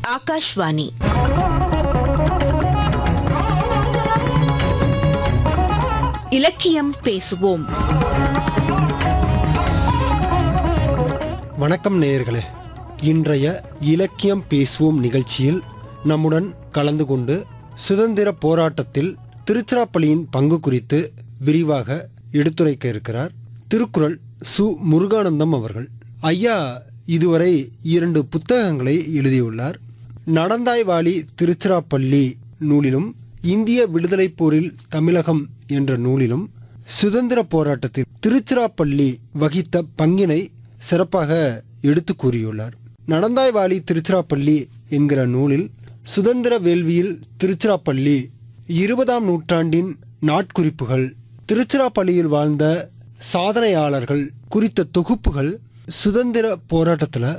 ஆகாஷ்வாணி இலக்கியம் பேசுவோம் வணக்கம் நேயர்களே இன்றைய இலக்கியம் பேசுவோம் நிகழ்ச்சியில் நம்முடன் கலந்து கொண்டு சுதந்திர போராட்டத்தில் திருச்சிராப்பள்ளியின் பங்கு குறித்து விரிவாக எடுத்துரைக்க இருக்கிறார் திருக்குறள் சு முருகானந்தம் அவர்கள் ஐயா இதுவரை இரண்டு புத்தகங்களை எழுதியுள்ளார் நடந்தாய் வாலி திருச்சிராப்பள்ளி நூலிலும் இந்திய விடுதலைப் போரில் தமிழகம் என்ற நூலிலும் சுதந்திர போராட்டத்தில் திருச்சிராப்பள்ளி வகித்த பங்கினை சிறப்பாக எடுத்து கூறியுள்ளார் நடந்தாய் வாலி திருச்சிராப்பள்ளி என்கிற நூலில் சுதந்திர வேள்வியில் திருச்சிராப்பள்ளி இருபதாம் நூற்றாண்டின் நாட்குறிப்புகள் திருச்சிராப்பள்ளியில் வாழ்ந்த சாதனையாளர்கள் குறித்த தொகுப்புகள் சுதந்திர போராட்டத்தில்